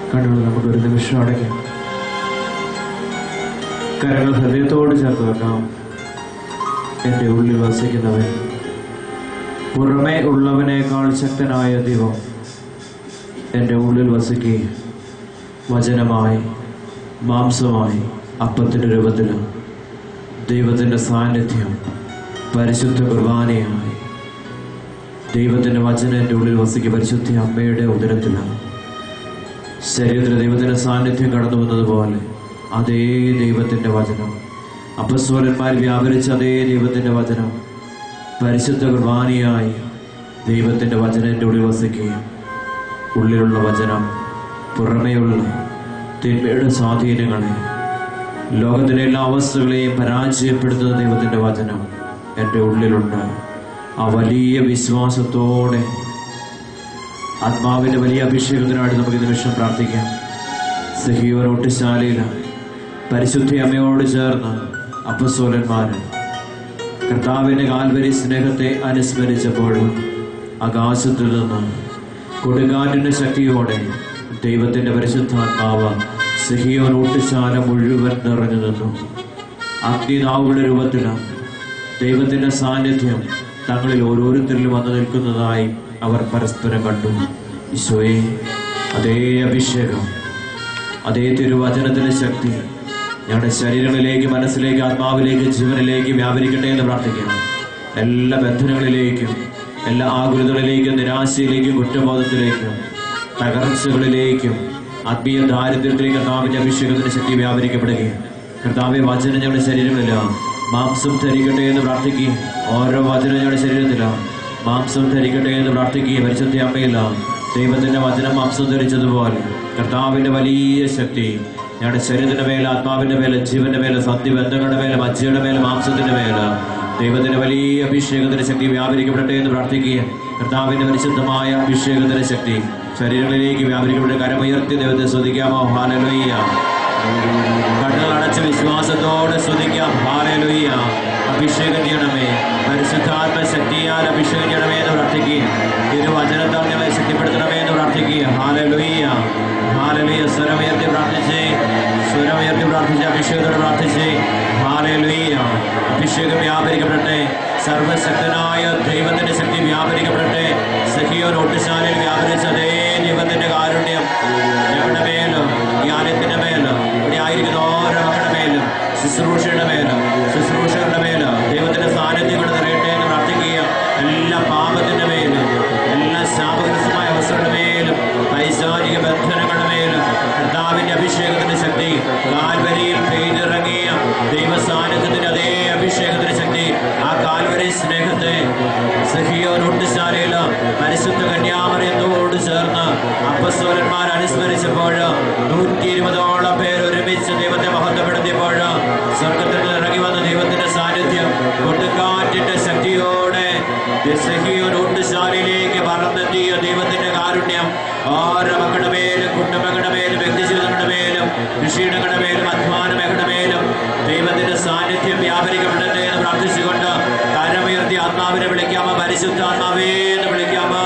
കണ്ണുകൾ നമുക്ക് ഒരു നിമിഷം അടയ്ക്കാം കരങ്ങൾ ഹൃദയത്തോട് ചേർത്ത് വെക്കാം എൻ്റെ ഉള്ളിൽ വസിക്കുന്നവൻ പുറമേ ഉള്ളവനേക്കാൾ ശക്തനായ ദൈവം എൻ്റെ ഉള്ളിൽ വസിക്കുകയും വചനമായി മാംസമായി അപ്പത്തിൻ്റെ രൂപത്തിൽ ദൈവത്തിൻ്റെ സാന്നിധ്യം പരിശുദ്ധ കുർബാനയായി ദൈവത്തിൻ്റെ വചനം എൻ്റെ ഉള്ളിൽ വസിക്കുക പരിശുദ്ധ അമ്മയുടെ ഉദരത്തിലാണ് ശരീരത്തിൽ ദൈവത്തിന്റെ സാന്നിധ്യം കടന്നു വന്നതുപോലെ അതേ ദൈവത്തിന്റെ വചനം അപ്പസ്വരന്മാർ വ്യാപരിച്ച അതേ ദൈവത്തിന്റെ വചനം പരിശുദ്ധ കുർബാനയായി ദൈവത്തിന്റെ വചനം എൻ്റെ ഉള്ളിൽ വസിക്കുകയും ഉള്ളിലുള്ള വചനം പുറമേയുള്ള തിന്മയുടെ സ്വാധീനങ്ങളെ ലോകത്തിലെ എല്ലാ അവസ്ഥകളെയും പരാജയപ്പെടുത്തുന്ന ദൈവത്തിന്റെ വചനം എൻ്റെ ഉള്ളിലുണ്ട് ആ വലിയ വിശ്വാസത്തോടെ ആത്മാവിന്റെ വലിയ അഭിഷേകത്തിനായിട്ട് നമുക്ക് ഈ നിമിഷം പ്രാർത്ഥിക്കാം സഹിയോനോട്ടുശാലയിൽ പരിശുദ്ധി അമ്മയോട് ചേർന്ന് അപ്പസോലന്മാര് കർത്താവിന്റെ കാൽവരി സ്നേഹത്തെ അനുസ്മരിച്ചപ്പോഴും ആകാശത്തിൽ നിന്ന് കൊടുങ്കാറ്റിന്റെ ശക്തിയോടെ ദൈവത്തിന്റെ പരിശുദ്ധാത്മാവ് സഹിയോൻ ഊട്ടുശാല മുഴുവൻ നിറഞ്ഞു നിന്നു അഗ്നിനാവുകളുടെ രൂപത്തിലാണ് ദൈവത്തിന്റെ സാന്നിധ്യം തങ്ങളിൽ ഓരോരുത്തരിലും വന്നു നിൽക്കുന്നതായി അവർ പരസ്പരം കണ്ടു ഈശോയെ അതേ അഭിഷേകം അതേ തിരുവചനത്തിന്റെ ശക്തി ഞങ്ങളുടെ ശരീരങ്ങളിലേക്ക് മനസ്സിലേക്ക് ആത്മാവിലേക്ക് ജീവനിലേക്ക് വ്യാപരിക്കട്ടെ എന്ന് പ്രാർത്ഥിക്കണം എല്ലാ ബന്ധനങ്ങളിലേക്കും എല്ലാ ആകുലതകളിലേക്കും നിരാശയിലേക്കും കുറ്റബോധത്തിലേക്കും തകർച്ചകളിലേക്കും ആത്മീയ ദാരിദ്ര്യത്തിലേക്ക് കർത്താവിന്റെ അഭിഷേകത്തിന്റെ ശക്തി വ്യാപരിക്കപ്പെടുകയും കർത്താവെ വചനം ഞങ്ങളുടെ ശരീരമില്ല മാംസം ധരിക്കട്ടെ എന്ന് പ്രാർത്ഥിക്കുകയും ഓരോ വചനം ഞങ്ങളുടെ ശരീരത്തിലാണ് മാംസം ധരിക്കട്ടെ എന്ന് പ്രാർത്ഥിക്കുകയും പരിശുദ്ധ അമ്മയില്ല ദൈവത്തിന്റെ വചനം മാംസം ധരിച്ചതുപോലെ കർത്താവിന്റെ വലിയ ശക്തി ഞങ്ങളുടെ ശരീരത്തിന്റെ മേലെ ആത്മാവിന്റെ മേലെ ജീവന്റെ മേലെ സത്യബന്ധങ്ങളുടെ മേലെ മജ്ജയുടെ മേലെ മാംസത്തിന്റെ മേലെ ദൈവത്തിന്റെ വലിയ അഭിഷേകത്തിന്റെ ശക്തി വ്യാപരിക്കപ്പെടട്ടെ എന്ന് പ്രാർത്ഥിക്കുകയും കർത്താവിന്റെ പരിശുദ്ധമായ അഭിഷേകത്തിന്റെ ശക്തി ശരീരങ്ങളിലേക്ക് വ്യാപരിക്കപ്പെട്ട കരമുയർത്തി ദൈവത്തെ ശ്രദ്ധിക്കാമോ ഹാലലോയ്യ കണ്ണുകൾ അടച്ച വിശ്വാസത്തോടെ സ്തുതിക്കാം ഹാലലുയ്യ അഭിഷേകം ചെയ്യണമേ പരിശുദ്ധാത്മ ശക്തിയാൽ അഭിഷേകം ചെയ്യണമേ എന്ന് പ്രാർത്ഥിക്കുകയും തിരുവചനത്താൽ ഞങ്ങളെ ശക്തിപ്പെടുത്തണമേ എന്ന് പ്രാർത്ഥിക്കുകയും ഹാലലുയ്യ ഹാലലുയ്യ സ്വരമുയർത്തി പ്രാർത്ഥിച്ചേ സ്വരമുയർത്തി പ്രാർത്ഥിച്ച് അഭിഷേകത്തോടെ പ്രാർത്ഥിച്ചേ ഹാലലുയ്യ അഭിഷേകം വ്യാപരിക്കപ്പെടട്ടെ സർവശക്തനായ ദൈവത്തിന്റെ ശക്തി വ്യാപരിക്കപ്പെടട്ടെ സഖിയോ നോട്ടുശാലയിൽ വ്യാപരിച്ച അതേ ദൈവത്തിന്റെ കാരുണ്യം ഞങ്ങളുടെ മേലും ഈ ആലയത്തിന്റെ മേലും ഇവിടെ ആയിരിക്കുന്ന ഓരോ മക്കളുടെ മേലും ശുശ്രൂഷയുടെ മേലും ശുശ്രൂഷകളുടെ മേലും ദൈവത്തിന്റെ സാന്നിധ്യം കൊണ്ട് നിറയട്ടെ എന്ന് പ്രാർത്ഥിക്കുക എല്ലാ പാപത്തിന്റെ മേലും എല്ലാ ശാപഗ്രസ്തമായ അവസ്ഥകളുടെ മേലും പൈശാചിക ബന്ധനങ്ങളുടെ മേലും കർത്താവിന്റെ അഭിഷേകത്തിന്റെ ശക്തി കാൽവരിയിൽ പെയ്തിറങ്ങിയ ദൈവ സാന്നിധ്യത്തിന്റെ അതേ അഭിഷേകത്തിന്റെ ശക്തി ആ കാൽവരി സ്നേഹത്തെ സഹിയോനൊട്ടുശാലയിൽ പരിശുദ്ധ കന്യാമറിയത്തോട് ചേർന്ന് അപ്പസ്വരന്മാർ അനുസ്മരിച്ചപ്പോൾ നൂറ്റി ഇരുപതോളം പേർ ഒരുമിച്ച് ദൈവത്തെ മഹത്വപ്പെടുത്തിയപ്പോൾ സ്വർഗത്തിൽ നിന്ന് ഇറങ്ങി വന്ന ദൈവത്തിന്റെ സാന്നിധ്യം കൊടുങ്കാറ്റിന്റെ ശക്തിയോടെ സഹിയോനൊട്ടുശാലയിലേക്ക് പറന്നെത്തിയ ദൈവത്തിന്റെ കാരുണ്യം ഓരോ മക്കളുടെ മേലും കുടുംബങ്ങളുടെ മേലും വ്യക്തിജീവിതങ്ങളുടെ മേലും കൃഷിയിടങ്ങളുടെ മേലും അധ്വാന മേഖലയുടെ മേലും ദൈവത്തിന്റെ സാന്നിധ്യം വ്യാപരിക്കപ്പെടട്ടെ എന്ന് പ്രാർത്ഥിച്ചുകൊണ്ട് കരമുയർത്തി ആത്മാവിനെ വിളിക്കാമോ പരിശുദ്ധാത്മാവേ എന്ന് വിളിക്കാമോ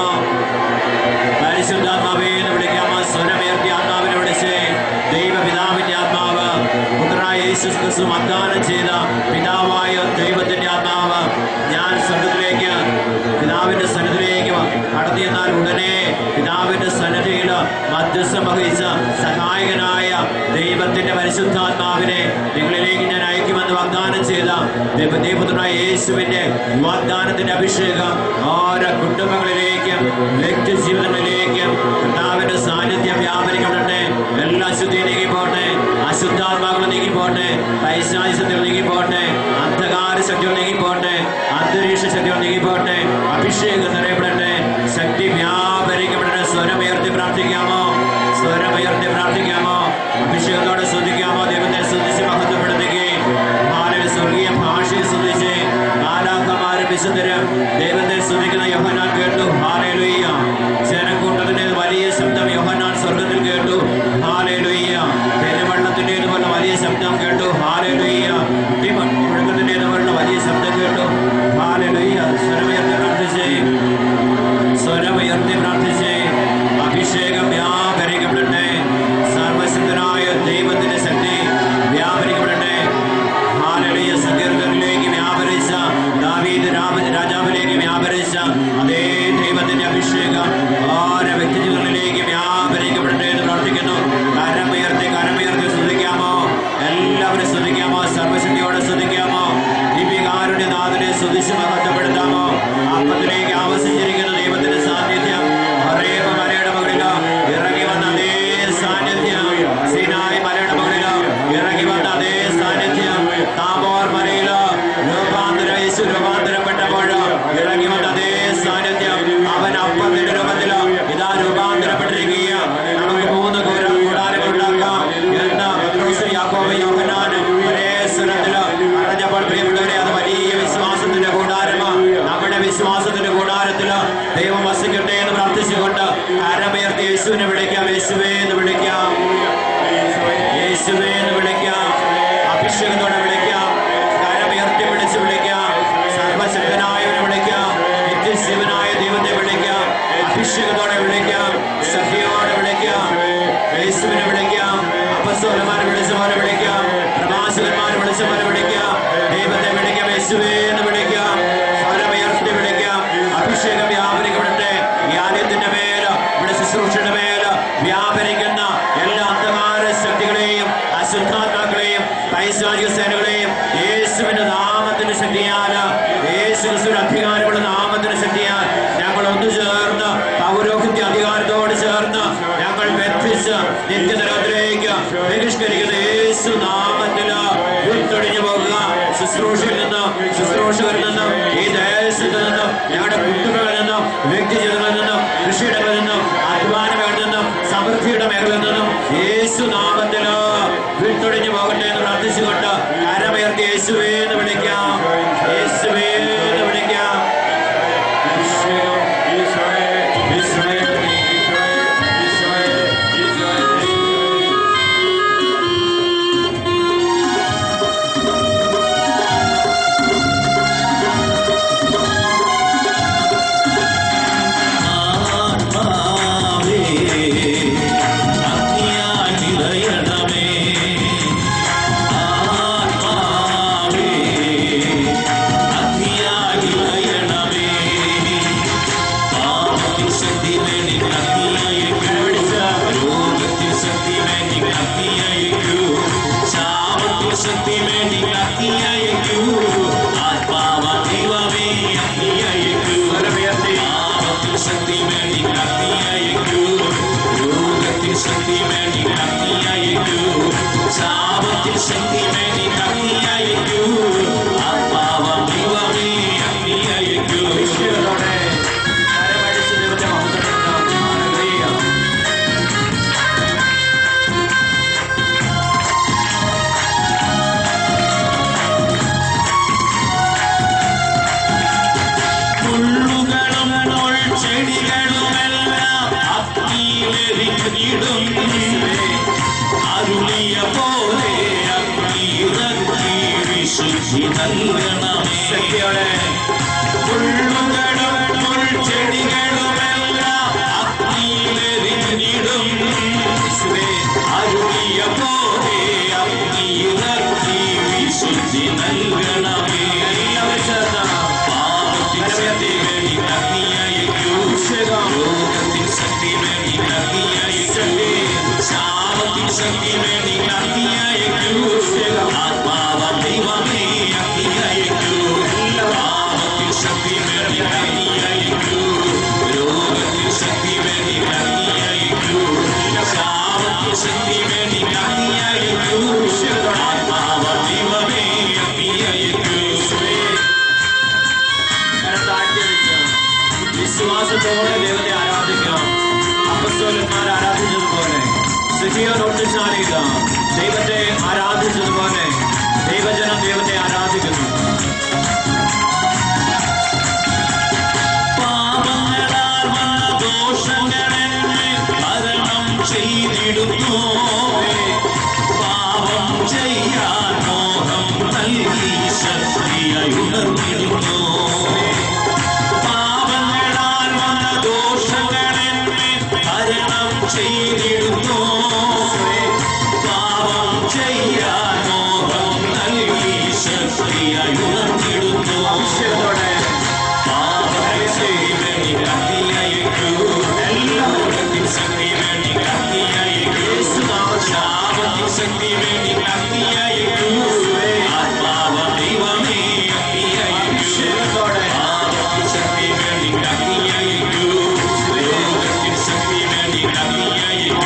പരിശുദ്ധാത്മാവേ എന്ന് വിളിക്കാമോ സ്വരമുയർത്തി ആത്മാവിനെ വിളിച്ച് ദൈവപിതാവിന്റെ ആത്മാവ് പുത്രനായ യേശു ക്രിസ്തു വാഗ്ദാനം ചെയ്ത പിതാവായ ദൈവത്തിന്റെ ആത്മാവ് ഞാൻ സ്വർഗത്തിലേക്ക് പിതാവിന്റെ സന്നിധിയിലേക്ക് കടന്നു ചെന്നാൽ ഉടനെ പിതാവിന്റെ സന്നിധിയിൽ മധ്യസ്ഥം വഹിച്ച സഹായകനായ ദൈവത്തിന്റെ പരിശുദ്ധാത്മാവിനെ നിങ്ങളിലേക്ക് ഞാൻ അയക്കുമെന്ന് വാഗ്ദാനം ചെയ്ത ദൈവപുത്രനായ യേശുവിന്റെ വാഗ്ദാനത്തിന്റെ അഭിഷേകം ഓരോ കുടുംബങ്ങളിലേക്കും വ്യക്തിജീവിതങ്ങളിലേക്കും കർത്താവിന്റെ സാന്നിധ്യം വ്യാപരിക്കപ്പെടട്ടെ എല്ലാ ശുദ്ധിയും നീങ്ങി പോട്ടെ അശുദ്ധാത്മാക്കൾ നീങ്ങി പോട്ടെ പൈശാചിത്യങ്ങൾ നീങ്ങി പോട്ടെ അന്ധകാര ശക്തികൾ നീങ്ങി പോട്ടെ അന്തരീക്ഷ ശക്തികൾ നീങ്ങി പോട്ടെ അഭിഷേകം നിറയപ്പെടട്ടെ ശക്തി വ്യാപരിക്കപ്പെടട്ടെ സ്വരമുയർത്തി പ്രാർത്ഥിക്കാമോ സ്വരമുയർത്തി പ്രാർത്ഥിക്കാമോ അഭിഷേകത്തോടെ ശ്രദ്ധിക്കാമോ ദൈവത്തെ ശ്രദ്ധിച്ച് മഹത്വപ്പെടുത്തുകയും ഭാരത സ്വർഗീയ ഭാഷയെ ശ്രദ്ധിച്ച് കാലാക്കന്മാരും വിശുദ്ധരും ദൈവത്തെ സ്തുതിക്കുന്ന യോഹനാൻ കേട്ടു ഹാലേലുയ്യ ജനക്കൂട്ടത്തിന്റെ വലിയ ശബ്ദം യോഹനാൻ സ്വർഗത്തിൽ കേട്ടു ഹാലേലുയ്യ പെരുവെള്ളത്തിന്റെ പോലെ വലിയ ശബ്ദം കേട്ടു ഹാലേലുയ്യ പ്രാർത്ഥിച്ചുകൊണ്ട് കരമയർത്തി യേശുവിനെ വിളിക്കാം യേശുവേ എന്ന് വിളിക്കാം യേശുവേ എന്ന് വിളിക്കാം അഭിഷേകത്തോടെ വിളിക്കാം കരമയർത്തി വിളിച്ച് വിളിക്കാം സർവശക്തനായവനെ വിളിക്കാം നിത്യശിവനായ ദൈവത്തെ വിളിക്കാം അഭിഷേകത്തോടെ വിളിക്കാം സഭയോടെ വിളിക്കാം യേശുവിനെ വിളിക്കാം അപ്പസ്തോലന്മാരെ വിളിച്ച പോലെ വിളിക്കാം പ്രവാചകന്മാരെ വിളിച്ച പോലെ വിളിക്കാം ദൈവത്തെ വിളിക്കാം യേശുവേ എന്ന് വിളിക്കാം സ്വരമുയർത്തി വിളിക്കാം അഭിഷേകം വ്യാപരിക്കപ്പെടട്ടെ ഈ ആലയത്തിന്റെ മേല് ഇവിടെ ശുശ്രൂഷയുടെ മേല് വ്യാപരിക്കുന്ന എല്ലാ അന്ധകാര ശക്തികളെയും അശുദ്ധാത്മാക്കളെയും പൈശാചിക സേനകളെയും യേശുവിന്റെ നാമത്തിന്റെ ശക്തിയാൽ യേശു ക്രിസ്തുവിന്റെ അധികാരമുള്ള നാമത്തിന്റെ ശക്തിയാൽ ഞങ്ങൾ ഒന്നു ചേർന്ന് പൗരോഹിത്യ അധികാരത്തോട് ചേർന്ന് ഞങ്ങൾ ബന്ധിച്ച് നിത്യനരകത്തിലേക്ക് ബഹിഷ്കരിക്കുന്ന യേശു നാമത്തില് വിട്ടൊടിഞ്ഞു പോകുക ശുശ്രൂഷയിൽ നിന്നും ശുശ്രൂഷകരിൽ നിന്നും ഈ ദേശത്ത് നിന്നും ഞങ്ങളുടെ കുട്ടികളിൽ നിന്നും വ്യക്തിജീവിതങ്ങളിൽ നിന്നും കൃഷിയിടങ്ങളിൽ നിന്നും അധ്വാന മേഖലയിൽ നിന്നും സമൃദ്ധിയുടെ മേഖലയിൽ നിന്നും യേശു നാമത്തില് വിട്ടൊടിഞ്ഞു പോകട്ടെ എന്ന് പ്രാർത്ഥിച്ചുകൊണ്ട് കരമയർത്തി യേശുവേ എന്ന് വിളിക്കാം യേശുവേ എന്ന് വിളിക്കാം അഭിഷേകം ഈശോയെ ആത്മാവേ അഗ്നിയായി നിറയണമേ ആത്മാവേ അഗ്നിയായി നിറയണമേ പാപത്തിൻ ശക്തി വേണ്ടി അഗ്നിയയക്കൂ രോഗത്തിൻ ശക്തി വേണ്ടി അഗ്നിയയക്കൂ ശാപത്തിൻ ശക്തി വേണ്ടി അഗ്നിയയക്കൂ ആത്മാവ ദൈവമേ അഗ്നിയയക്കൂ സ്വരമുയർത്തി പാപത്തിൻ ശക്തി വേണ്ടി അഗ്നിയയക്കൂ രോഗത്തിൻ ശക്തി വേണ്ടി അഗ്നിയയക്കൂ ശാപത്തിൻ ശക്തി വേണ്ടി അഗ്നിയയക്കൂ ആത്മാവ ദൈവമേ അഗ്നിയയക്കൂ അഭിഷേകത്തോടെ കരമടിച്ച് ദൈവത്തെ മഹത്വപ്പെടുത്താം ഹല്ലേലൂയ പുല്ലുകളും ചെടികളുമെല്ലാം അഗ്നിയിലെരിഞ്ഞിടും അരുളിയ പോലെ അഗ്നിയിറക്കി വിശുദ്ധി നൽകണമേ ശക്തിയോടെ പുല്ലുകളും ചെടികളുമെല്ലാം അഗ്നിയിലെരിഞ്ഞിടും അരുളിയ പോലെ അഗ്നിയിറക്കി വിശുദ്ധി നൽകണമേ എല്ലാവരും ചേർന്ന് പാപത്തിൻ ശക്തി വേണ്ടി അഗ്നിയയക്കൂ രോഗത്തിൻ ശക്തി വേണ്ടി അഗ്നിയയക്കൂ ശാപത്തിൻ ശക്തി വേണ്ടി അഗ്നിയയക്കൂ ആത്മാവ ദൈവമേ അഗ്നിയയക്കൂ പാപത്തിൻ ശക്തി വേണ്ടി അഗ്നിയയക്കൂ രോഗത്തിൻ ശക്തി വേണ്ടി അഗ്നിയയക്കൂ ശാപത്തിൻ ശക്തി വേണ്ടി അഗ്നിയയക്കൂ ആത്മാവ ദൈവമേ അഗ്നിയയക്കൂ കരം താഴ്ത്തി വെച്ച് വിശ്വാസത്തോടെ ദൈവത്തെ ആരാധിക്കാം അപ്പസ്തോലന്മാർ ആരാധിച്ചതുപോലെ സിഹിയോൻ ഒട്ടിച്ചാടിയില്ല ദൈവത്തെ ആരാധിച്ചതുപോലെ ദൈവജനം ദൈവത്തെ ആരാധിക്കുന്നു പാപങ്ങളാൽ വന്ന ദോഷങ്ങളെന്നെ ഭരണം ചെയ്തിടുന്നു പാപം ചെയ്യാൻ മോഹം നൽകി ശക്തിയായി ഉണർന്നിടുന്നു പാപങ്ങളാൽ വന്ന ദോഷങ്ങളെന്നെ ഭരണം ചെയ്തിടുന്നു പാപം ചെയ്യാൻ മോഹം നൽകി ശക്തിയായി ഉണർന്നിടുന്നു അഭിഷേകത്തോടെ പാപത്തിൻ ശക്തി വേണ്ടി കത്തിയയക്കൂ. എല്ലാവരുടെയും ശക്തി വേണ്ടി കത്തിയയക്കൂ. ശാപത്തിൻ ശക്തി വേണ്ടി കത്തിയയക്കൂ. ആത്മാവ ദൈവമേ കത്തിയയക്കൂ. പാപത്തിൻ ശക്തി വേണ്ടി കത്തിയയക്കൂ. രോഗത്തിൻ ശക്തി വേണ്ടി കത്തിയയക്കൂ.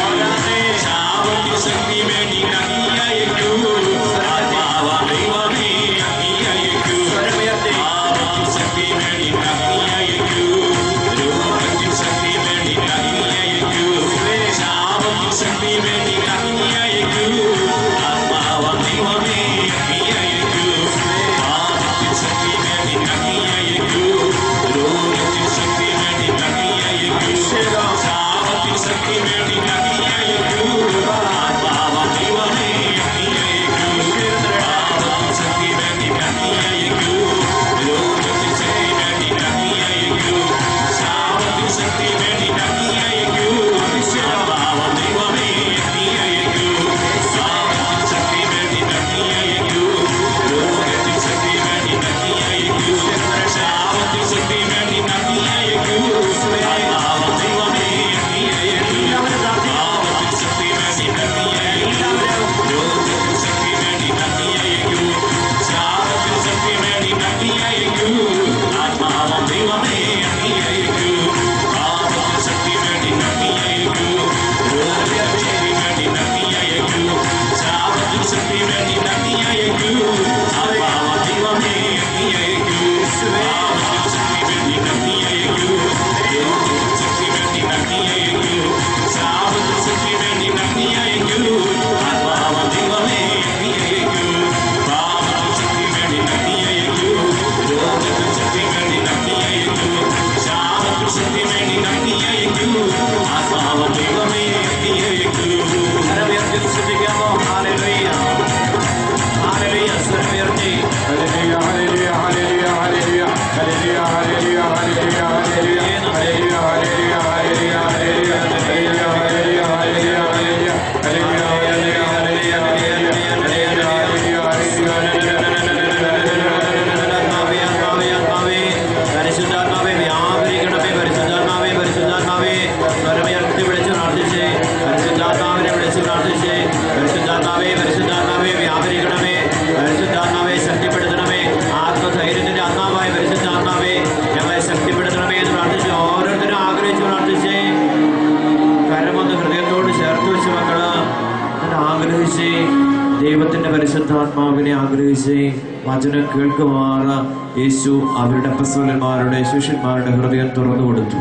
കൊച്ചു മക്കള് ഞാൻ ആഗ്രഹിച്ച് ദൈവത്തിന്റെ പരിശുദ്ധാത്മാവിനെ ആഗ്രഹിച്ച് വചനം കേൾക്കുമാറ് യേശു അവരുടെ അപ്പസ്വലന്മാരുടെ ശിഷ്യന്മാരുടെ ഹൃദയം തുറന്നു കൊടുത്തു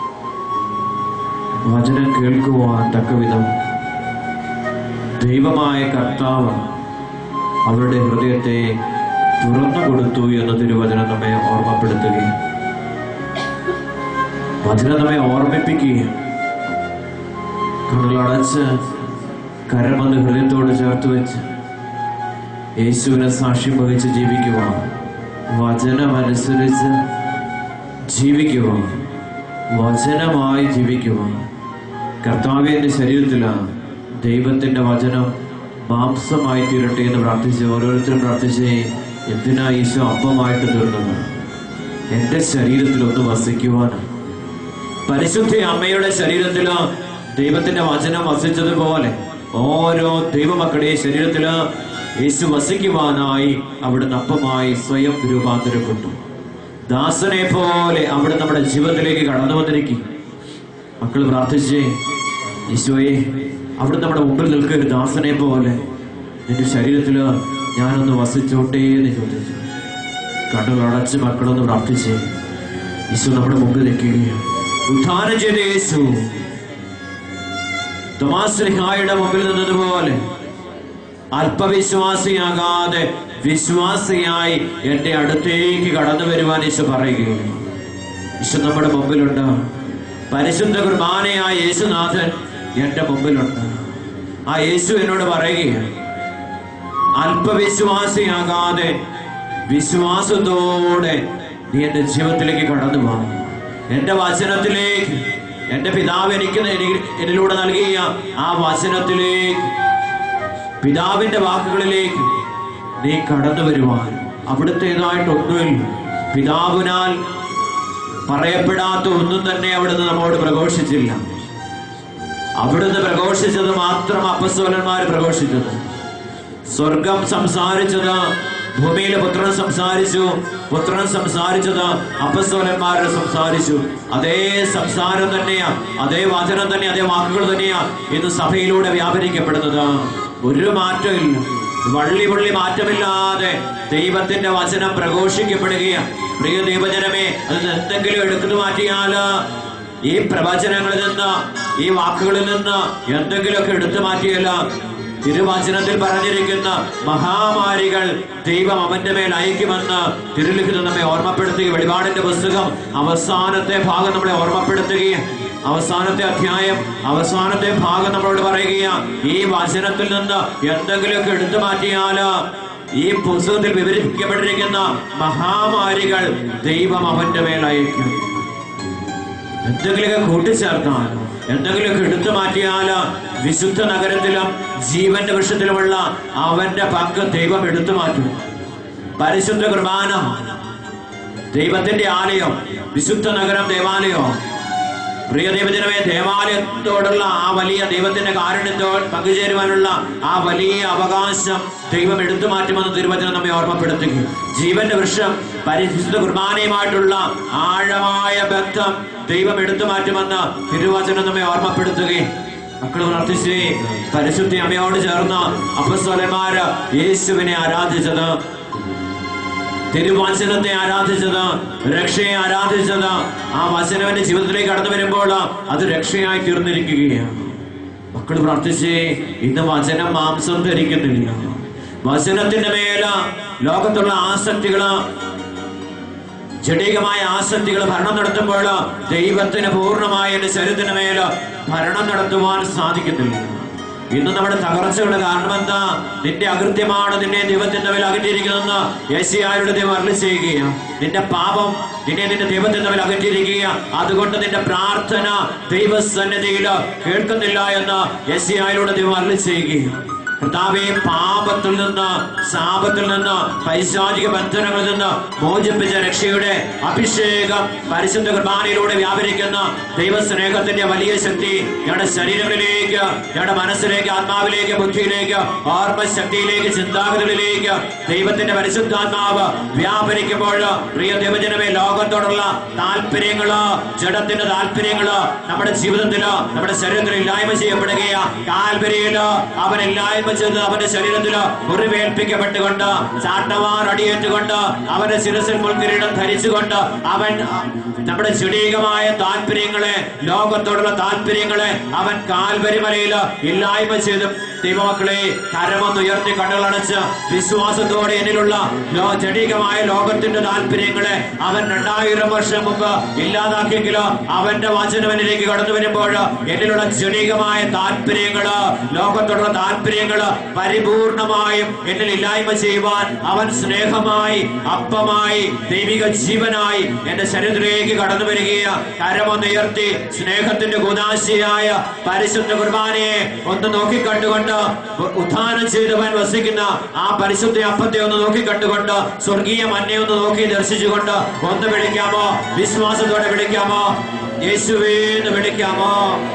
വചനം കേൾക്കുവാൻ തക്കവിധം ദൈവമായ കർത്താവ് അവരുടെ ഹൃദയത്തെ തുറന്നു കൊടുത്തു എന്ന് തിരുവചനം നമ്മെ ഓർമ്മപ്പെടുത്തുകയും വചനം നമ്മെ ഓർമ്മിപ്പിക്കുകയും കണ്ണുകളടച്ച് കരമന്ന് ഹൃദയത്തോട് ചേർത്ത് വെച്ച് യേശുവിനെ സാക്ഷ്യം വഹിച്ച് ജീവിക്കുക വചനമനുസരിച്ച് ജീവിക്കുക വചനമായി ജീവിക്കുക കർത്താവിന്റെ ശരീരത്തിലാണ് ദൈവത്തിന്റെ വചനം മാംസമായി തീരട്ടെ എന്ന് പ്രാർത്ഥിച്ച് ഓരോരുത്തരും പ്രാർത്ഥിച്ച് എന്തിനാ ഈശോ അപ്പമായിട്ട് തീർന്നത് എന്റെ ശരീരത്തിൽ ഒന്ന് വസിക്കുവാനാണ് പരിശുദ്ധ അമ്മയുടെ ശരീരത്തില് ദൈവത്തിന്റെ വചനം വസിച്ചതുപോലെ ഓരോ ദൈവമക്കളുടെ ശരീരത്തില് യേശു വസിക്കുവാനായി അവിടുന്ന് അപ്പമായി സ്വയം രൂപാന്തരപ്പെട്ടു ദാസനെ പോലെ അവിടെ നമ്മുടെ ജീവിതത്തിലേക്ക് കടന്നു വന്നിരിക്കും മക്കൾ പ്രാർത്ഥിച്ചേ ഈശോയെ അവിടെ നമ്മുടെ മുമ്പിൽ നിൽക്കുക ഒരു ദാസനെ പോലെ നിന്റെ ശരീരത്തില് ഞാനൊന്ന് വസിച്ചോട്ടേ എന്ന് ചോദിച്ചു കണ്ണുകൾ അടച്ച് മക്കളൊന്ന് പ്രാർത്ഥിച്ചേ ഈശോ നമ്മുടെ മുമ്പിൽ നിൽക്കുകയാണ് ഉദ്ധാനം ചെയ്ത യേശു തോമാശ്ലിഹായുടെ മുമ്പിൽ നിന്നതുപോലെ അല്പവിശ്വാസിയാകാതെ വിശ്വാസിയായി എന്റെ അടുത്തേക്ക് കടന്നു വരുവാൻ ഈശോ പറയുകയാണ് ഈശോ നമ്മുടെ മുമ്പിലുണ്ട് പരിശുദ്ധ കുർബാനയായ യേശുനാഥൻ എന്റെ മുമ്പിലുണ്ട് ആ യേശു എന്നോട് പറയുകയാണ് അല്പവിശ്വാസിയാകാതെ വിശ്വാസത്തോടെ നീ എന്റെ ജീവിതത്തിലേക്ക് കടന്നു വാ എന്റെ വചനത്തിലേക്ക് എന്റെ പിതാവ് എനിക്ക് എനി- എന്നിലൂടെ നൽകിയ ആ വചനത്തിലേക്ക് പിതാവിന്റെ വാക്കുകളിലേക്ക് നീ കടന്നു വരുവാൻ അവിടുത്തേതായിട്ടൊന്നുമില്ല പിതാവിനാൽ പറയപ്പെടാത്ത ഒന്നും തന്നെ അവിടുന്ന് നമ്മോട് പ്രഘോഷിച്ചില്ല അവിടുന്ന് പ്രഘോഷിച്ചത് മാത്രം അപ്പസ്വലന്മാർ പ്രഘോഷിച്ചത് സ്വർഗം സംസാരിച്ചത് ഭൂമിയിലെ പുത്രൻ സംസാരിച്ചു പുത്രൻ സംസാരിച്ചത് അപ്പസ്വലന്മാരെ സംസാരിച്ചു അതേ സംസാരം തന്നെയാ അതേ വചനം തന്നെ അതേ വാക്കുകൾ തന്നെയാ ഇന്ന് സഭയിലൂടെ വ്യാപരിക്കപ്പെടുന്നത് ഒരു മാറ്റമില്ല വള്ളി പുള്ളി മാറ്റമില്ലാതെ ദൈവത്തിന്റെ വചനം പ്രഘോഷിക്കപ്പെടുകയാണ് പ്രിയ ദൈവജനമേ അത് എന്തെങ്കിലും എടുത്തു മാറ്റിയാല് ഈ പ്രവചനങ്ങളിൽ നിന്ന് ഈ വാക്കുകളിൽ നിന്ന് എന്തെങ്കിലുമൊക്കെ എടുത്തു മാറ്റിയല്ല തിരുവചനത്തിൽ പറഞ്ഞിരിക്കുന്ന മഹാമാരികൾ ദൈവം അവന്റെ മേൽ അയക്കുമെന്ന് തിരുലിഖിതം നമ്മെ ഓർമ്മപ്പെടുത്തുകയും വെളിപാടിന്റെ പുസ്തകം അവസാനത്തെ ഭാഗം നമ്മളെ ഓർമ്മപ്പെടുത്തുകയും അവസാനത്തെ അധ്യായം അവസാനത്തെ ഭാഗം നമ്മളോട് പറയുകയാണ് ഈ വചനത്തിൽ നിന്ന് എന്തെങ്കിലുമൊക്കെ എടുത്തു മാറ്റിയാല് ഈ പുസ്തകത്തിൽ വിവരിക്കപ്പെട്ടിരിക്കുന്ന മഹാമാരികൾ ദൈവം അവന്റെ മേൽ അയക്കും എന്തെങ്കിലുമൊക്കെ കൂട്ടിച്ചേർത്താൽ എന്തെങ്കിലുമൊക്കെ എടുത്തു മാറ്റിയാൽ വിശുദ്ധ നഗരത്തിലും ജീവന്റെ വൃക്ഷത്തിലുമുള്ള അവന്റെ പങ്ക് ദൈവം എടുത്തു മാറ്റും പരിശുദ്ധ കുർബാന ദൈവത്തിന്റെ ആലയം വിശുദ്ധ നഗരം ദേവാലയം പ്രിയ ദൈവജനമേ ദേവാലയത്തോടുള്ള ആ വലിയ ദൈവത്തിന്റെ കാരുണ്യത്തോട് പങ്കുചേരുവാനുള്ള ആ വലിയ അവകാശം ദൈവം എടുത്തു മാറ്റുമെന്ന് തിരുവചനം നമ്മെ ഓർമ്മപ്പെടുത്തുകയും ജീവന്റെ വൃക്ഷം പരിശുദ്ധ കുർബാനയുമായിട്ടുള്ള ആഴമായ ബന്ധം ദൈവം എടുത്തു മാറ്റുമെന്ന് തിരുവചനം നമ്മെ ഓർമ്മപ്പെടുത്തുകയും മക്കൾ പ്രാർത്ഥിച്ച് പരിശുദ്ധി അമ്മയോട് ചേർന്ന് അപ്പസ്വലന്മാര് യേശുവിനെ ആരാധിച്ചത് തിരുവചനത്തെ ആരാധിച്ചത് രക്ഷയെ ആരാധിച്ചത് ആ വചനവന്റെ ജീവിതത്തിലേക്ക് കടന്നു വരുമ്പോൾ അത് രക്ഷയായി തീർന്നിരിക്കുകയാണ് മക്കൾ പ്രാർത്ഥിച്ചേ ഇന്ന് വചനം മാംസം ധരിക്കുന്നില്ല വചനത്തിന്റെ മേല ലോകത്തുള്ള ആസക്തികള് ജഡികമായ ആസക്തികൾ ഭരണം നടത്തുമ്പോൾ ദൈവത്തിന് പൂർണ്ണമായ എന്റെ ശരീരത്തിന് മേല് ഭരണം നടത്തുവാൻ സാധിക്കുന്നില്ല ഇന്ന് നമ്മുടെ തകർച്ചയുടെ കാരണം എന്താ നിന്റെ അകൃത്യമാണ് നിന്നെ ദൈവത്തിന്റെ മേൽ അകറ്റിയിരിക്കുന്നതെന്ന് യേശയായുടെ ദൈവം അരളി ചെയ്യുകയാണ് നിന്റെ പാപം നിന്നെ നിന്റെ ദൈവത്തിന്റെ മേൽ അകറ്റിയിരിക്കുക അതുകൊണ്ട് നിന്റെ പ്രാർത്ഥന ദൈവസന്നിധിയിൽ കേൾക്കുന്നില്ല എന്ന് യേശയായുടെ ദൈവം അരളി ചെയ്യുകയാണ് കർത്താവെ പാപത്തിൽ നിന്ന് ശാപത്തിൽ നിന്ന് പൈശാചിക ബന്ധനങ്ങളിൽ നിന്ന് മോചിപ്പിച്ച രക്ഷയുടെ അഭിഷേകം പരിശുദ്ധ കുർബാനയിലൂടെ വ്യാപരിക്കുന്ന ദൈവസ്നേഹത്തിന്റെ വലിയ ശക്തി ഞങ്ങളുടെ ശരീരങ്ങളിലേക്ക് ഞങ്ങളുടെ മനസ്സിലേക്ക് ആത്മാവിലേക്ക് ബുദ്ധിയിലേക്ക് ഓർമ്മശക്തിയിലേക്ക് ചിന്താഗതികളിലേക്ക് ദൈവത്തിന്റെ പരിശുദ്ധാത്മാവ് വ്യാപരിക്കുമ്പോൾ പ്രിയ ദൈവജനമേ ലോകത്തോടുള്ള താല്പര്യങ്ങള് ജഡത്തിന്റെ താല്പര്യങ്ങള് നമ്മുടെ ജീവിതത്തില് നമ്മുടെ ശരീരത്തിൽ ഇല്ലായ്മ ചെയ്യപ്പെടുകയാ കാൽവരിയില് അവൻ ഇല്ലായ്മ ചെയ്ത് അവന്റെ ശരീരത്തില് മുറിവേൽപ്പിക്കപ്പെട്ടുകൊണ്ട് ചാട്ടവാർ അടിയേറ്റുകൊണ്ട് അവന്റെ ശിരസിൽ മുൾക്കിരീടം ധരിച്ചുകൊണ്ട് അവൻ അഹ്, നമ്മുടെ ജഡീകമായ താല്പര്യങ്ങളെ ലോകത്തോടുള്ള താല്പര്യങ്ങളെ അവൻ കാൽവരി മലയില് ഇല്ലായ്മ ചെയ്ത് ദൈവമക്കളെ കരമൊന്നുയർത്തി കണ്ണുകളടച്ച് വിശ്വാസത്തോടെ എന്നിലുള്ള ലോ ജഡികമായ ലോകത്തിന്റെ താല്പര്യങ്ങളെ അവൻ രണ്ടായിരം വർഷം മുമ്പ് ഇല്ലാതാക്കിയെങ്കിലോ അവന്റെ വചനവനിലേക്ക് കടന്നു വരുമ്പോൾ എന്നിലുള്ള ജഡികമായ താല്പര്യങ്ങള് ലോകത്തോടുള്ള താല്പര്യങ്ങള് പരിപൂർണമായും എന്നിൽ ഇല്ലായ്മ ചെയ്യുവാൻ അവൻ സ്നേഹമായി അപ്പമായി ദൈവിക ജീവനായി എന്റെ ശരീരത്തിലേക്ക് കടന്നു വരികയാ കരമൊന്നുയർത്തി സ്നേഹത്തിന്റെ കുതാശിയായ പരിശുദ്ധ കുർബാനയെ ഒന്ന് നോക്കിക്കണ്ടുകൊണ്ട് ഉത്ഥാനം ചെയ്തവൻ വസിക്കുന്ന ആ പരിശുദ്ധ അപ്പത്തെ ഒന്ന് നോക്കിക്കണ്ടുകൊണ്ട് സ്വർഗീയ മന്നെ ഒന്ന് നോക്കി ദർശിച്ചുകൊണ്ട് ഒന്ന് വിളിക്കാമോ വിശ്വാസത്തോടെ വിളിക്കാമോ യേശുവേ എന്ന് വിളിക്കാമോ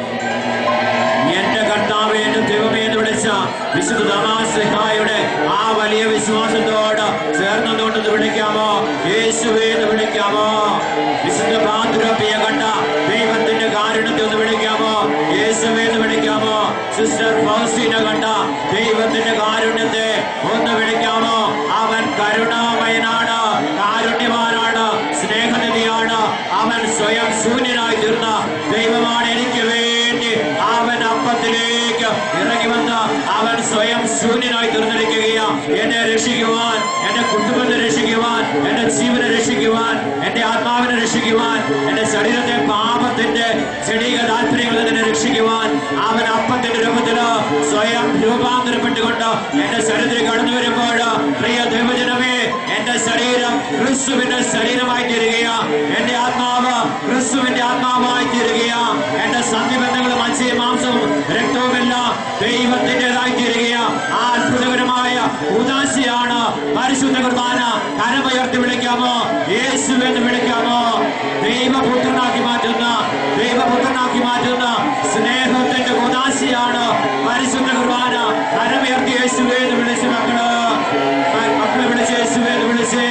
എന്റെ കർത്താവേ എന്റെ ദൈവമേ എന്ന് വിളിച്ച വിശുദ്ധ ദമാസ്ലിഹായുടെ ആ വലിയ വിശ്വാസത്തോട് ചേർന്നുകൊണ്ട് വിളിക്കാമോ യേശുവേ എന്ന് വിളിക്കാമോ വിശുദ്ധ പാതുരപ്പിയ കണ്ട ദൈവത്തിന്റെ കാരുണ്യത്തെ ഒന്ന് വിളിക്കാമോ യേശുവേ എന്ന് വിളിക്കാമോ സിസ്റ്റർ ഫൗസീനെ കണ്ട ദൈവത്തിന്റെ കാരുണ്യത്തെ ഒന്ന് വിളിക്കാമോ അവൻ കരുണാമയനാണ് കാരുണ്യവാനാണ് സ്നേഹനിധിയാണ് അവൻ സ്വയം ശൂന്യനായി തീർന്ന ദൈവമാണ് എനിക്ക് വേണ്ടി അവൻ അപ്പത്തിലേക്ക് ഇറങ്ങി വന്ന് അവൻ സ്വയം ശൂന്യനായി തീർന്നിരിക്കുകയാ എന്നെ രക്ഷിക്കുവാൻ എന്റെ കുടുംബത്തെ രക്ഷിക്കുവാൻ എന്റെ ജീവനെ രക്ഷിക്കുവാൻ എന്റെ ആത്മാവിനെ രക്ഷിക്കുവാൻ എന്റെ ശരീരത്തെ പാപത്തിന്റെ ചെടിക താല്പര്യങ്ങളിൽ നിന്ന് രക്ഷിക്കുവാൻ അവൻ അപ്പത്തിന്റെ രൂപത്തില് സ്വയം രൂപാന്തരപ്പെട്ടുകൊണ്ട് എന്റെ ശരീരത്തിൽ കടന്നു വരുമ്പോൾ പ്രിയ ദൈവജനമേ എന്റെ ശരീരം ക്രിസ്തുവിന്റെ ശരീരമായി തീരുകയാ എന്റെ ആത്മാവ് ക്രിസ്തുവിന്റെ ആത്മാവായി തീരുകയാ എന്റെ സന്ധിബന്ധങ്ങളും മത്സ്യ മാംസവും രക്തവുമെല്ലാം ദൈവത്തിൻ്റെതായി തീരുകയാ ആ അത്ഭുതകരമായ ഉദാശിയാണ് പരിശുദ്ധ കുർബാന കരമുയർത്തി വിളിക്കാമോ യേശു എന്ന് വിളിക്കാമോ ദൈവപുത്രനാക്കി മാറ്റുന്ന ദൈവപുത്രനാക്കി മാറ്റുന്ന സ്നേഹത്തിന്റെ ഉദാശിയാണ് പരിശുദ്ധ കുർബാന കരമുയർത്തി യേശുവേ എന്ന് വിളിച്ച് മക്കള് മക്കളെ വിളിച്ച് യേശുവേ എന്ന് വിളിച്ചേ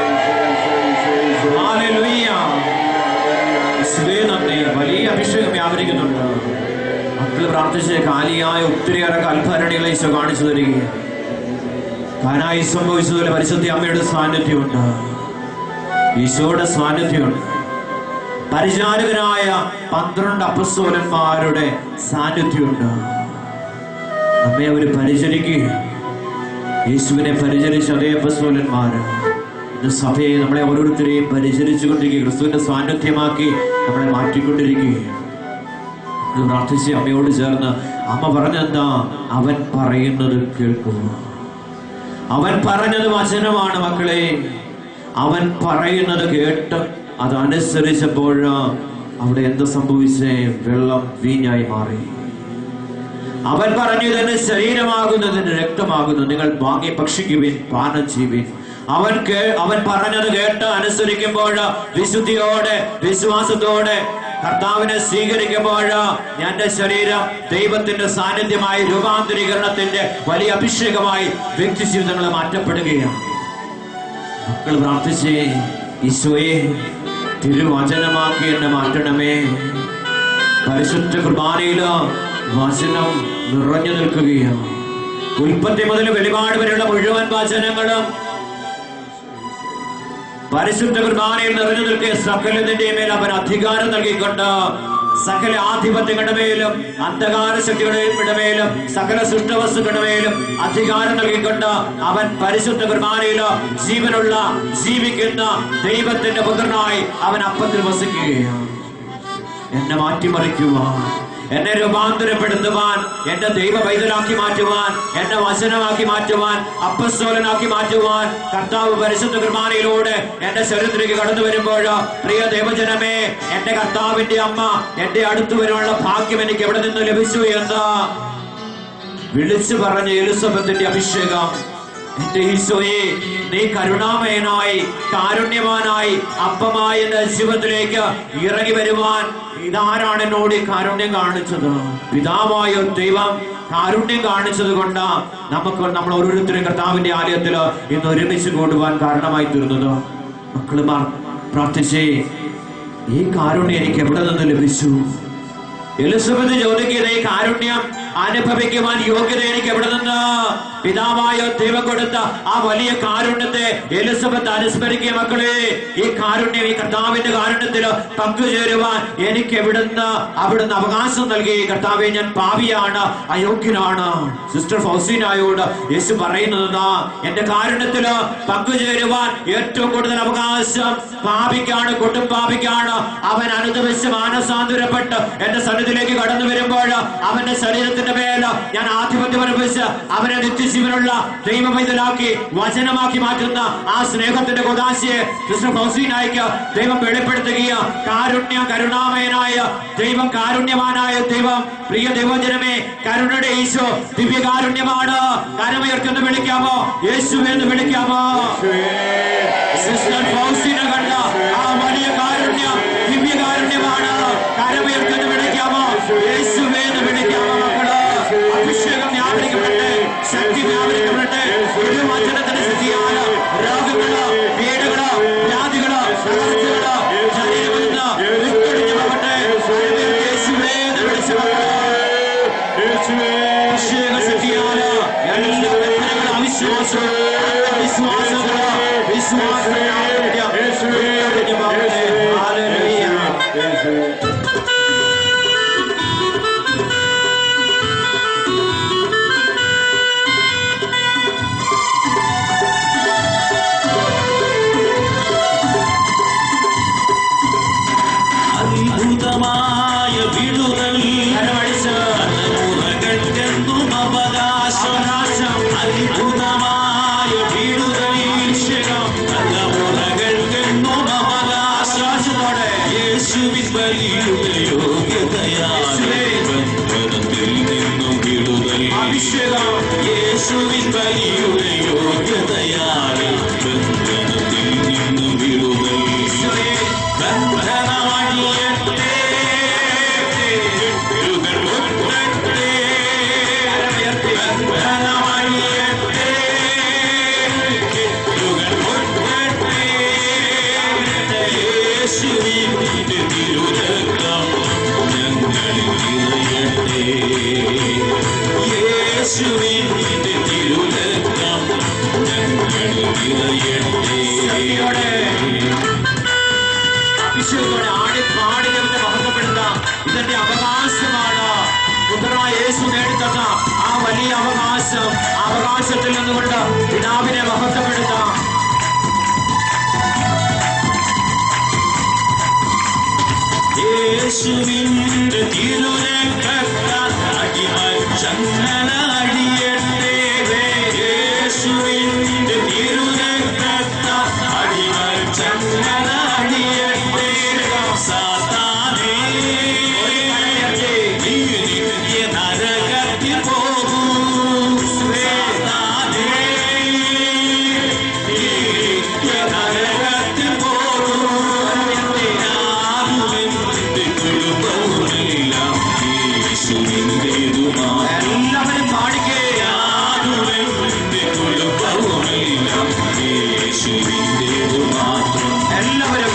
ഹല്ലേലൂയ. യേശുവേ നന്ദി വലിയ അഭിഷേകം വ്യാപരിക്കുന്നുണ്ട് മക്കള് പ്രാർത്ഥിച്ച് കാലിയായ ഒത്തിരിയേറെ കൽഭരണികളെ ഈശോ കാണിച്ചു തരികയാണ് കാനായി സംഭവിച്ചതുപോലെ പരിശുദ്ധ അമ്മയുടെ സാന്നിധ്യമുണ്ട് ഈശോയുടെ സാന്നിധ്യമുണ്ട് പരിചാരകനായ പന്ത്രണ്ട് അപ്പസ്തോലന്മാരുടെ സാന്നിധ്യമുണ്ട് നമ്മെ അവര് പരിചരിക്കുക യേശുവിനെ പരിചരിച്ച അതേ അപ്പസ്തോലന്മാര് ഇന്ന് സഭയെ നമ്മളെ ഓരോരുത്തരെയും പരിചരിച്ചുകൊണ്ടിരിക്കുക ക്രിസ്തുവിന്റെ സാന്നിധ്യമാക്കി നമ്മളെ മാറ്റിക്കൊണ്ടിരിക്കുകയാണ് ഇത് പ്രാർത്ഥിച്ച് അമ്മയോട് ചേർന്ന് അമ്മ പറഞ്ഞെന്താ അവൻ പറയുന്നത് കേൾക്കുക അവൻ പറഞ്ഞത് വചനമാണ് മക്കളെ അവൻ പറയുന്നത് കേട്ട് അതനുസരിച്ചപ്പോൾ അവിടെ എന്ത് സംഭവിച്ചേ വെള്ളം വീഞ്ഞായി മാറി അവൻ പറഞ്ഞു ഇതിന് ശരീരമാകുന്നതിന് രക്തമാകുന്നു നിങ്ങൾ വാങ്ങി ഭക്ഷിക്കുവിൻ പാനം ചെയ്യുവിൻ അവൻ കേ അവൻ പറഞ്ഞത് കേട്ട് അനുസരിക്കുമ്പോൾ വിശുദ്ധിയോടെ വിശ്വാസത്തോടെ കർത്താവിനെ സ്വീകരിക്കുമ്പോൾ എന്റെ ശരീരം ദൈവത്തിന്റെ സാന്നിധ്യമായി രൂപാന്തരീകരണത്തിന്റെ വലിയ അഭിഷേകമായി വ്യക്തി ജീവിതങ്ങൾ മാറ്റപ്പെടുകയാണ് മക്കൾ പ്രാർത്ഥിച്ചേ ഈശോയെ തിരുവചനമാക്കി എന്നെ മാറ്റണമേ പരിശുദ്ധ കുർബാനയില് വചനം നിറഞ്ഞു നിൽക്കുകയാണ് ഉൽപ്പത്തി മുതൽ വെളിപാട് വരെയുള്ള മുഴുവൻ വചനങ്ങളും പരിശുദ്ധ കുർബാനയിൽ നിറഞ്ഞു നിൽക്കിയ സകലതിന്റെ മേൽ അവൻ അധികാരം നൽകിക്കൊണ്ട് സകല ആധിപത്യങ്ങളുടെ മേലും അന്ധകാര ശക്തികളുടെ മേലും സകല സൃഷ്ടവസ്തുക്കളുടെ മേലും അധികാരം നൽകിക്കൊണ്ട് അവൻ പരിശുദ്ധ കുർബാനയില് ജീവനുള്ള ജീവിക്കുന്ന ദൈവത്തിന്റെ പുത്രനായി അവൻ അപ്പത്തിൽ വസിക്കുകയാണ് എന്നെ മാറ്റിമറിക്കുവാൻ എന്നെ രൂപാന്തരപ്പെടുത്തുവാൻ എന്റെ ദൈവ പൈതലാക്കി മാറ്റുവാൻ എന്നെ വചനമാക്കി മാറ്റുവാൻ അപ്പസ്തോലനാക്കി മാറ്റുവാൻ കർത്താവ് പരിശുദ്ധ കുർബാനയിലൂടെ എന്റെ ശരീരത്തിലേക്ക് കടന്നു വരുമ്പോൾ പ്രിയ ദൈവജനമേ എന്റെ കർത്താവിന്റെ അമ്മ എന്റെ അടുത്ത് വരാനുള്ള ഭാഗ്യം എനിക്ക് എവിടെ നിന്ന് ലഭിച്ചു എന്ന് വിളിച്ചു പറഞ്ഞ എലിസബത്തിന്റെ അഭിഷേകം എന്റെ ഈശോയെ നീ കരുണാമയനായി കാരുണ്യവാനായി അപ്പമായ എന്റെ ജീവിതത്തിലേക്ക് ഇറങ്ങി വരുവാൻ ഇതാരാണ് എന്നോട് ഈ കാരുണ്യം കാണിച്ചത് പിതാവായ ഒരു ദൈവം കാരുണ്യം കാണിച്ചത് കൊണ്ട് നമുക്ക് നമ്മൾ ഓരോരുത്തരും കർത്താവിന്റെ ആലയത്തിൽ ഇന്ന് ഒരുമിച്ച് കൊണ്ടുപോകാൻ കാരണമായി തീർന്നത് മക്കളുമാർ പ്രാർത്ഥിച്ചേ ഈ കാരുണ്യം എനിക്ക് എവിടെ നിന്ന് ലഭിച്ചു എലിസബത്ത് ചോദിക്കുന്നത് ഈ കാരുണ്യം അനുഭവിക്കുവാൻ യോഗ്യത എനിക്ക് എവിടെ നിന്ന് പിതാവായ ദൈവം കൊടുത്ത ആ വലിയ കാരുണ്യത്തെ എലിസബത്ത് അനുസ്മരിക്കുക മക്കളെ ഈ കാരുണ്യം ഈ കർത്താവിന്റെ കാരുണ്യത്തിൽ പങ്കുചേരുവാൻ എനിക്ക് എവിടുന്ന് അവിടുന്ന് അവകാശം നൽകി കർത്താവെ ഞാൻ പാവിയാണ് അയോഗ്യനാണ് സിസ്റ്റർ ഫൗസീനായോട് യേശു പറയുന്നത് എന്റെ കാരുണ്യത്തില് പങ്കുചേരുവാൻ ഏറ്റവും കൂടുതൽ അവകാശം പാപിക്കാണ് കൊടും പാപിക്കാണ് അവൻ അനുദവിച്ച് മാനസാന്തരപ്പെട്ട് എന്റെ സന്നിധിയിലേക്ക് കടന്നു വരുമ്പോൾ അവന്റെ ശരീരത്തിന്റെ മേൽ ഞാൻ ആധിപത്യം അനുഭവിച്ച് അവനെ നിത്യജീവനുള്ള ദൈവമൈതലാക്കി വചനമാക്കി മാറ്റുന്ന ആ സ്നേഹത്തിന്റെ കൊതാശയെ സിസ്റ്റർ ഫൗസീനായിക്ക് ദൈവം വെളിപ്പെടുത്തുകയും കാരുണ്യ കരുണാമയനായ ദൈവം കാരുണ്യവാനായ ദൈവം പ്രിയ ദൈവജനമേ കരുണയുടെ ഈശോ ദിവ്യകാരുണ്യമാണ് കരമുയർക്കെന്ന് വിളിക്കാമോ യേശു എന്ന് വിളിക്കാമോ സിസ്റ്റർ ഫൗസീന കണ്ട ആ വലിയ കാരുണ്യം ദിവ്യകാരുണ്യമാണ് കരമുയർക്കെന്ന് വിളിക്കാമോ യേശുവേ എന്ന് വിളിക്കാമോ മക്കള് അഭിഷേകം വ്യാപരിക്കപ്പെടട്ടെ ശക്തി വ്യാപരിക്കപ്പെടട്ടെ ഒരു വചനത്തിന്റെ സ്ഥിതിയാണ് രോഗങ്ങള് വീടുകള് വ്യാധികള് തകർച്ചകള് ശരീരത്തിൽ നിന്ന് വിട്ടൊഴിഞ്ഞു പോകട്ടെ കരമുയർത്തി യേശുവേ എന്ന് വിളിച്ചു മക്കള് അഭിഷേക ശക്തിയാണ് എല്ലാ ബന്ധനങ്ങളും അവിശ്വാസവും വിശ്വാസങ്ങള് വിശ്വാസ അത്ഭുതമായ വിടുതൽ തലമുറകൾക്കെന്നും അവകാശം അത്ഭുതമായ വിടുതൽ തലമുറകൾക്കെന്നും അവകാശത്തോടെ യേശുവിൻ വലിയുടെ യോഗ്യതയാണ് ബന്ധനത്തിൽ നിന്നും വിടുതൽ അഭിഷേകം യേശുവിൻ വലിയുടെ യോഗ്യതയാണ് ബന്ധനത്തിൽ നിന്നും വിടുതൽ ബന്ധനമണിയട്ടെ കെട്ടുകൾ ഒട്ടട്ടെ ബന്ധനമണിയട്ടെ കെട്ടുകൾ ഒട്ടട്ടെ യേശുവിന്റെ തിരുരക്തം ഞങ്ങളിൽ നിറയട്ടെ യേശുവിന്റെ തിരുരക്തം ഞങ്ങളിൽ നിറയട്ടെ അഭിഷേകത്തോടെ ആടി പാടി ദൈവത്തെ മഹത്വപ്പെടുത്താം ഇതെന്റെ അവകാശമാണ് പുത്രനായ യേശു നേടിത്തന്ന ആ വലിയ അവകാശം ആ അവകാശത്തിൽ നിന്നുകൊണ്ട് പിതാവിനെ മഹത്വപ്പെടുത്താം യേശുവിന്റെ തിരുരക്തത്താൽ അടിമൽ ചങ്ങല അടിയട്ടെ യേശുവിന്റെ തിരുരക്തത്താൽ അടിമൽ ചങ്ങല അടിയട്ടെ സാത്താനേ നീ നിത്യ നരകത്തിൽ പോകൂ സാത്താനേ നീ നിത്യ നരകത്തിൽ പോകൂ എല്ലാവരും പാടിക്കേ എല്ലാവരും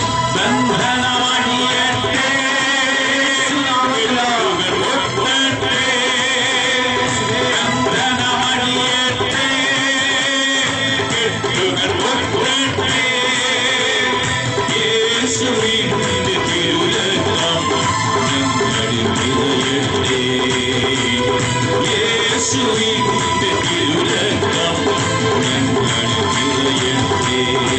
യേശുവിന്റെ തിരുരക്തം ഞങ്ങളിൽ നിറയട്ടെ യേശുവിന്റെ തിരുരക്തം ഞങ്ങളിൽ നിറയട്ടെ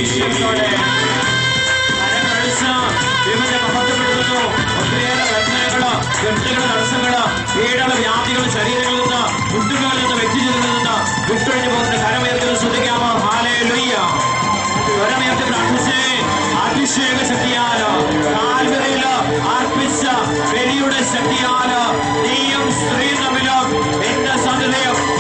കരമഴിച്ച് ദൈവത്തെ മഹത്വപ്പെടുത്തുന്നു ഒത്തിരിയേറെ ബന്ധനങ്ങള് കെട്ടുകള് തടസ്സങ്ങള് പീഡകള് വ്യാധികള് ശരീരങ്ങളിൽ നിന്ന് മുട്ടുകളിൽ നിന്ന് വ്യക്തിജീവിതത്തിൽ നിന്ന് വിട്ടൊഴിഞ്ഞു പോകുന്ന കരമയത്തിൽ ശ്രദ്ധിക്കാമോ ഹാലേ ലുയ്യ കരമയത്തിൽ പ്രാർത്ഥിച്ചേ അഭിഷേക ശക്തിയാല് കാൽവരയില് അർപ്പിച്ച ബലിയുടെ ശക്തിയാല് നീയും സ്ത്രീ തമ്മിലും എന്റെ സന്ധിതയും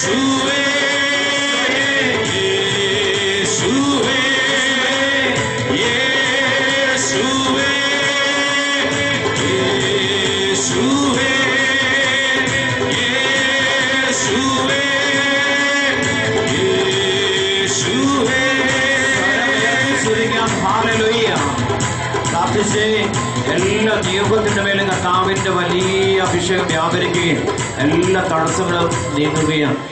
സ്തുതിക്കാം. ഹാലലുയ്യ. പ്രാർത്ഥിച്ച് എല്ലാ നിയോഗത്തിന്റെ മേലും കർത്താവിന്റെ വലിയ അഭിഷേകം വ്യാപരിക്കുകയും എല്ലാ തടസ്സങ്ങളും നീങ്ങുകയും